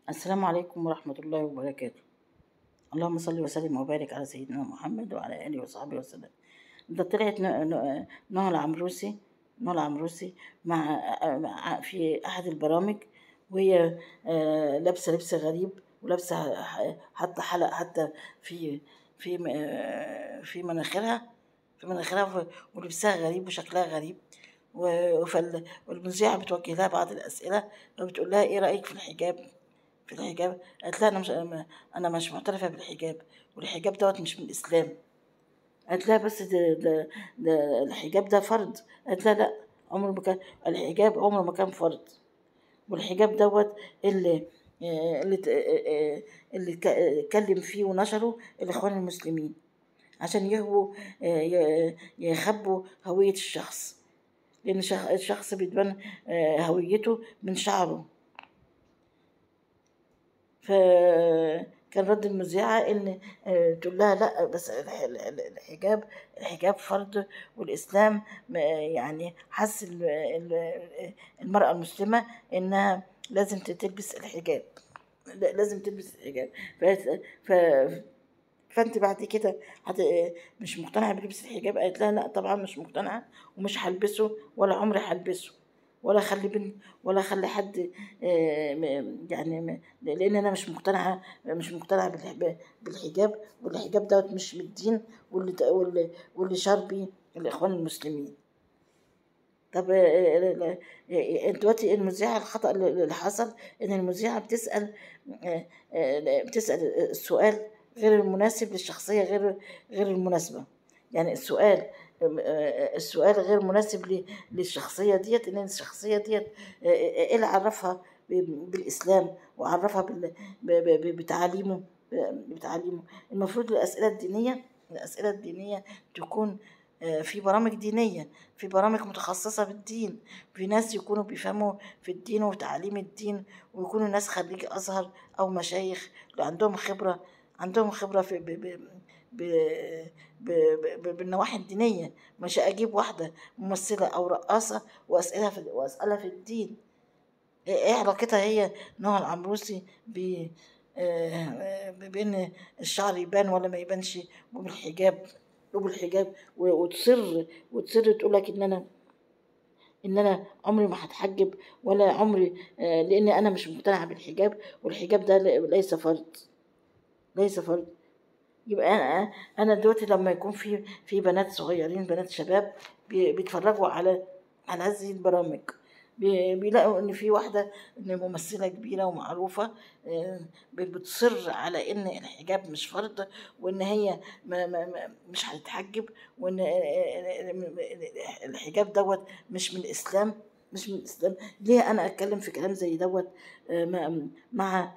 السلام عليكم ورحمة الله وبركاته اللهم صل وسلم وبارك على سيدنا محمد وعلى آله وصحبه وسلم ده طلعت ن- ن- نهى العمروسي نهى العمروسي مع مع- في أحد البرامج وهي آه، لابسة لبس غريب ولابسة ح- حتى حلق حتى في في م- آه، في مناخيرها في مناخيرها ولبسها غريب وشكلها غريب و- فال- والمذيعة بتوجه لها بعض الأسئلة فبتقول لها إيه رأيك في الحجاب في الحجاب قالت لها أنا مش أنا مش معترفة بالحجاب والحجاب دوت مش من الإسلام قالت لها بس ده, ده, ده الحجاب ده فرض قالت لها لا عمره ما كان الحجاب عمره ما كان فرض والحجاب دوت اللي آه، اللي ت- آه، آه، اللي ك- اتكلم فيه ونشره الإخوان المسلمين عشان يهووا آه، ي- يخبوا هوية الشخص لأن شخ- الشخص بيتبان آه، هويته من شعره فكان رد المذيعة إن آه، تقول لها لا بس الح- ال- الحجاب الحجاب فرض والإسلام م- يعني حس ال- ال- المرأة المسلمة إنها لازم تلبس الحجاب لا- لازم تلبس الحجاب ف- ف- فانت بعد كده هت... مش مقتنعه بلبس الحجاب قالت لها لا طبعا مش مقتنعه ومش هلبسه ولا عمري هلبسه ولا اخلي بنت ولا اخلي حد آه، م- يعني م- لان انا مش مقتنعه مش مقتنعه بالح- بالحجاب والحجاب دوت مش من الدين واللي واللي, واللي شربي الاخوان المسلمين طب آه، آه، آه، دلوقتي المذيعة الخطأ اللي حصل إن المذيعة بتسأل آه، آه، بتسأل السؤال غير المناسب للشخصية غير غير المناسبة يعني السؤال آه، السؤال غير مناسب ل- للشخصية ديت إن الشخصية ديت آه، آه، إيه اللي عرفها ب- بالإسلام وعرفها بال- ب- ب- ب- بتعاليمه ب- بتعاليمه المفروض الأسئلة الدينية الأسئلة الدينية تكون آه، في برامج دينية في برامج متخصصة بالدين في ناس يكونوا بيفهموا في الدين وتعاليم الدين ويكونوا ناس خريج أزهر أو مشايخ اللي عندهم خبرة عندهم خبرة في ب ب ب ب ب بالنواحي الدينية مش أجيب واحدة ممثلة أو رقاصة وأسألها في وأسألها في الدين إيه إيه علاقتها هي نهى العمروسي ب آه، بين الشعر يبان ولا ما يبانش وبالحجاب وبالحجاب و- وتصر وتصر تقول لك ان انا ان انا عمري ما هتحجب ولا عمري آه، لان انا مش مقتنعه بالحجاب والحجاب ده ل- ليس فرض ليس فرض يبقى انا انا دلوقتي لما يكون في في بنات صغيرين بنات شباب بي- بيتفرجوا على على هذه البرامج بي- بيلاقوا ان في واحده ان ممثله كبيره ومعروفه آه، بتصر على ان الحجاب مش فرض وان هي ما ما ما- مش هتتحجب وان آه، آه، آه، الحجاب دوت مش من الاسلام مش من الاسلام ليه انا اتكلم في كلام زي دوت آه، مع مع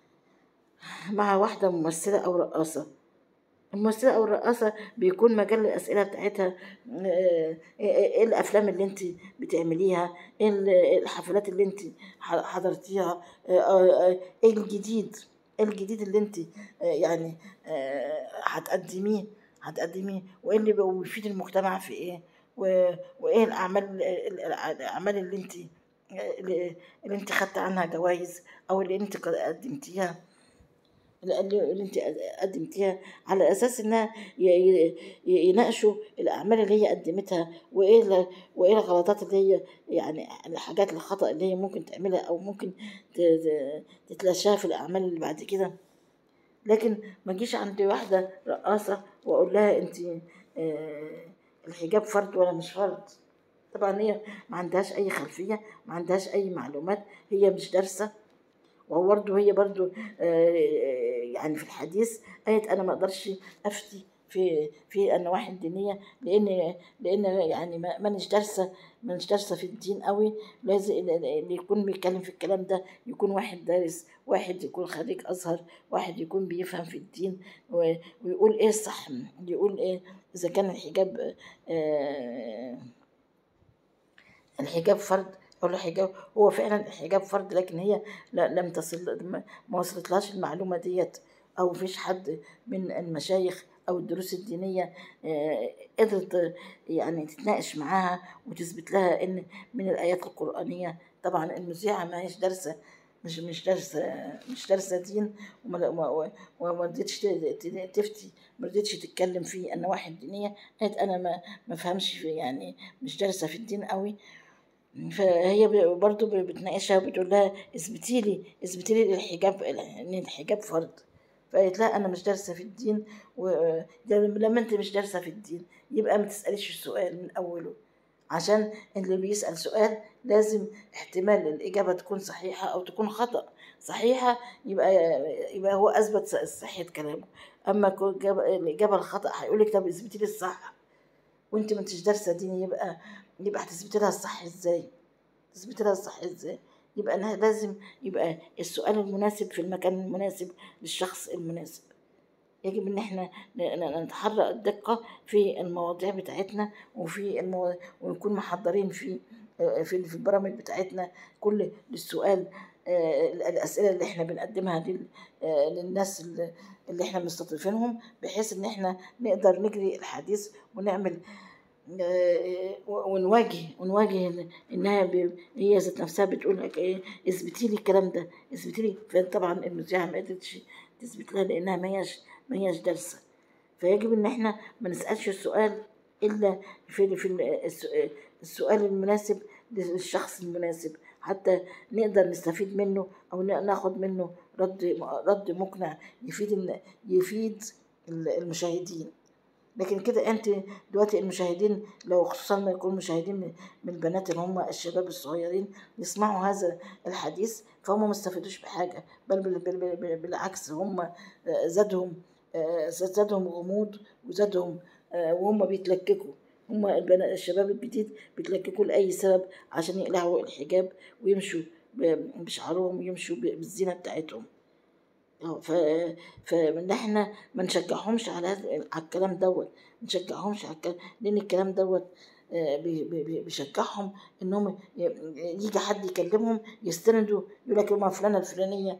مع واحده ممثله او رقاصه الممثلة أو الرقاصة بيكون مجال الأسئلة بتاعتها آه، إيه الأفلام اللي أنت بتعمليها إيه ال- الحفلات اللي أنت ح- حضرتيها آه، آه، آه، إيه الجديد إيه الجديد اللي أنت آه، يعني آه، هتقدميه هتقدميه وإيه اللي بيفيد المجتمع في إيه و- وإيه الأعمال الأعمال اللي أنت اللي اللي أنت خدت عنها جوائز أو اللي أنت قدمتيها اللي اللي انت قدمتيها على اساس انها ي- ي- ي- يناقشوا الاعمال اللي هي قدمتها وايه ال- وايه الغلطات اللي هي يعني الحاجات الخطا اللي هي ممكن تعملها او ممكن ت- ت- تتلاشاها في الاعمال اللي بعد كده لكن ما اجيش عند واحده رقاصه واقول لها انت آه، الحجاب فرض ولا مش فرض طبعا هي ما عندهاش اي خلفيه ما عندهاش اي معلومات هي مش دارسه وبرضه هي برضه آه، يعني في الحديث قالت انا ما اقدرش افتي في في النواحي الدينيه لان لان يعني ما مانيش دارسه مانيش دارسه في الدين قوي لازم اللي يكون بيتكلم في الكلام ده يكون واحد دارس واحد يكون خريج ازهر واحد يكون بيفهم في الدين و- ويقول ايه الصح يقول ايه اذا كان الحجاب آه الحجاب فرض أو الحجاب هو فعلا الحجاب فرض لكن هي لا لم تصل ما ما وصلتلهاش المعلومة ديت أو مفيش حد من المشايخ أو الدروس الدينية آه، قدرت يعني تتناقش معاها وتثبت لها إن من الآيات القرآنية طبعا المذيعة ما هيش دارسة مش مش دارسة مش دارسة دين وما وما- وما رضيتش ت- ت- تفتي ما رضيتش تتكلم في النواحي الدينية قالت أنا ما ما فهمش في يعني مش دارسة في الدين قوي فهي ب- برضو ب- بتناقشها وبتقول لها اثبتي لي اثبتي لي الحجاب ان الحجاب فرض فقالت لها انا مش دارسه في الدين و ده لما انت مش دارسه في الدين يبقى ما تساليش السؤال من اوله عشان اللي بيسال سؤال لازم احتمال الاجابه تكون صحيحه او تكون خطا صحيحه يبقى يبقى هو اثبت صحه كلامه اما كو- جاب- الاجابه الخطا هيقول لك طب اثبتي لي الصح وانت ما انتش دارسه دين يبقى يبقى هتثبتي لها الصح ازاي تثبتي لها الصح ازاي يبقى أنا لازم يبقى السؤال المناسب في المكان المناسب للشخص المناسب يجب ان احنا ن- ن- نتحرى الدقة في المواضيع بتاعتنا وفي المو... ونكون محضرين في آه، في في البرامج بتاعتنا كل للسؤال آه، الأسئلة اللي احنا بنقدمها لل... آه، للناس اللي اللي احنا مستضيفينهم بحيث ان احنا نقدر نجري الحديث ونعمل آه، ونواجه ونواجه ال- انها ب- هي ذات نفسها بتقول لك ايه اثبتي لي الكلام ده اثبتي لي فطبعا المذيعه ما قدرتش تثبت لها لانها ما هياش ما هياش دارسه فيجب ان احنا ما نسالش السؤال الا في في ال- الس- السؤال المناسب للشخص المناسب حتى نقدر نستفيد منه او ن- ناخد منه رد رد مقنع يفيد الن- يفيد المشاهدين لكن كده انت دلوقتي المشاهدين لو خصوصا ما يكونوا مشاهدين من من البنات اللي هم الشباب الصغيرين يسمعوا هذا الحديث فهم ما استفادوش بحاجه بل بال- بال- بال- بال- بالعكس هم آه، زادهم آه، زادهم غموض وزادهم آه، وهم بيتلككوا هم البنات الشباب الجديد بيتلككوا لأي سبب عشان يقلعوا الحجاب ويمشوا ب- بشعرهم ويمشوا ب- بالزينة بتاعتهم اه ف فان احنا ما نشجعهمش على هذا على الكلام دوت ما نشجعهمش على الكلام لان الكلام دوت آه، بي- بي- بي- بيشجعهم انهم ي- يجي حد يكلمهم يستندوا يقول لك ما فلانه الفلانيه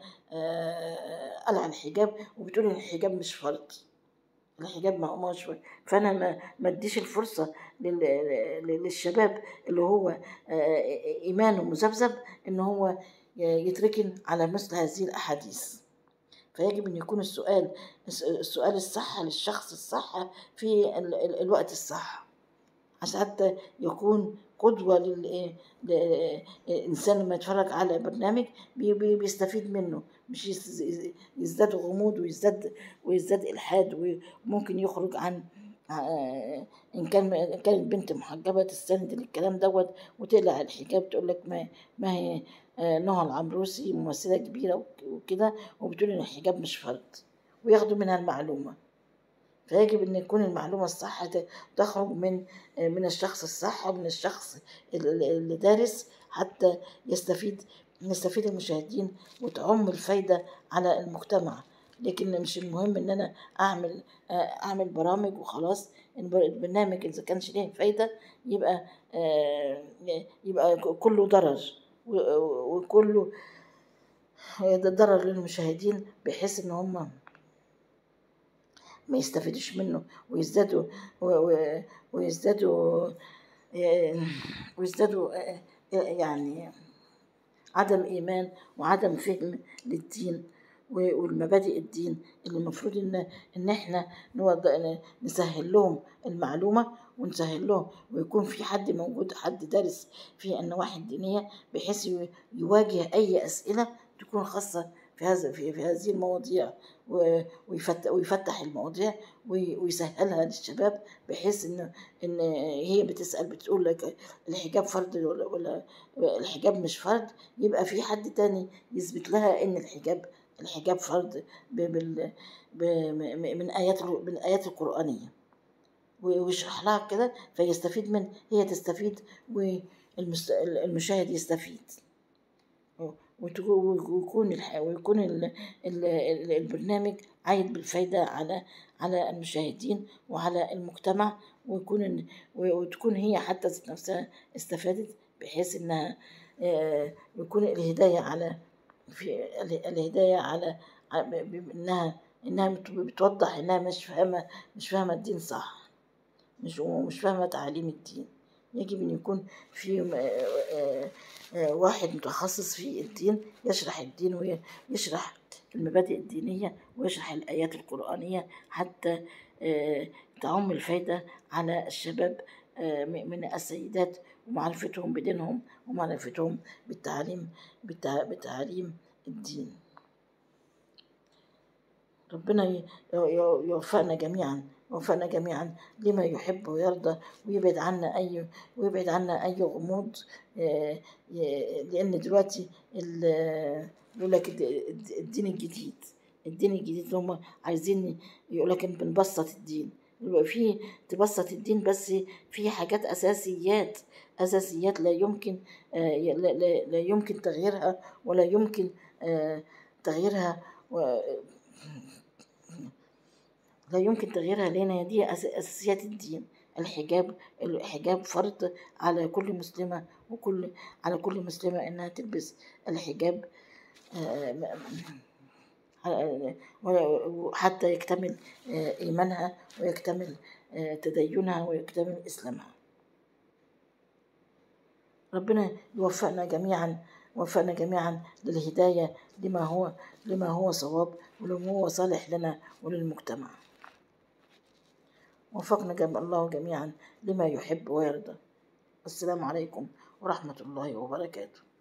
آه، قلع الحجاب وبتقول ان الحجاب مش فرض الحجاب ما هوش فرض فانا ما ما اديش الفرصه لل- لل- للشباب اللي هو آه، ايمانه مذبذب ان هو يتركن على مثل هذه الاحاديث فيجب أن يكون السؤال السؤال الصح للشخص الصح في ال- ال- الوقت الصح عشان حتى يكون قدوة لل- للإنسان لما يتفرج على برنامج بي- بي- بيستفيد منه مش يز- يزداد غموض ويزداد ويزداد إلحاد وممكن يخرج عن آه، إن كان إن كانت بنت محجبة تستند للكلام دوت وتقلع الحجاب تقول لك ما ما هي آه، نهى العمروسي ممثلة كبيرة وك- وكده وبتقول إن الحجاب مش فرض وياخدوا منها المعلومة فيجب ان يكون المعلومه الصح ت- تخرج من من الشخص الصح من الشخص ال- اللي دارس حتى يستفيد يستفيد المشاهدين وتعم الفايده على المجتمع لكن مش المهم ان انا اعمل اعمل برامج وخلاص البر- البرنامج اذا كانش ليه فايده يبقى آه، يبقى كله ضرر و- وكله ضرر للمشاهدين بحيث ان هم ما يستفيدوش منه ويزدادوا و- و- ويزدادوا آه، ويزدادوا آه، يعني عدم إيمان وعدم فهم للدين و- والمبادئ الدين اللي المفروض إن إن إحنا نوض- ن- نسهل لهم المعلومة ونسهل لهم ويكون في حد موجود حد دارس في النواحي الدينية بحيث ي- يواجه أي أسئلة تكون خاصة في هذا في, في هذه المواضيع و- ويفتح, ويفتح المواضيع وي- ويسهلها للشباب بحيث إن إن هي بتسأل بتقول لك الحجاب فرض ولا ولا الحجاب مش فرض يبقى في حد تاني يثبت لها ان الحجاب الحجاب فرض ب- بال ب- م- من ايات ال- من الايات القرانيه و- ويشرح لها كده فيستفيد من هي تستفيد والمشاهد يستفيد وتكو- ويكون الح- ويكون ال- ال- ال- البرنامج عايد بالفايدة على على المشاهدين وعلى المجتمع ويكون إن- وتكون هي حتى ذات نفسها استفادت بحيث انها آه، يكون الهداية على في ال- الهداية على على- ب- ب- انها انها بت- بتوضح انها مش فاهمة مش فاهمة الدين صح مش مش فاهمة تعاليم الدين يجب أن يكون في م- آه، آه، واحد متخصص في الدين يشرح الدين ويشرح المبادئ الدينية ويشرح الآيات القرآنية حتى آه، تعم الفايدة على الشباب آه، م- من السيدات ومعرفتهم بدينهم ومعرفتهم بالتعليم بالتع- بتعليم الدين ربنا ي- ي- يوفقنا جميعا يوفقنا جميعا لما يحب ويرضى ويبعد عنا أي ويبعد عنا أي غموض آه، ي- لأن دلوقتي ال- يقول لك الد- الد- الدين الجديد الدين الجديد اللي هم عايزين يقول لك إن بنبسط الدين يبقى في تبسط الدين بس في حاجات أساسيات أساسيات لا يمكن آه، لا, لا, لا يمكن تغييرها ولا يمكن آه، تغييرها و- لا يمكن تغييرها لأن دي أس- أساسيات الدين الحجاب الحجاب فرض على كل مسلمة وكل على كل مسلمة إنها تلبس الحجاب آه، م- آه، وحتى يكتمل آه، إيمانها ويكتمل آه، تدينها ويكتمل إسلامها ربنا يوفقنا جميعا وفقنا جميعا للهداية لما هو لما هو صواب ولما هو صالح لنا وللمجتمع وفقنا جميع الله جميعا لما يحب ويرضى السلام عليكم ورحمة الله وبركاته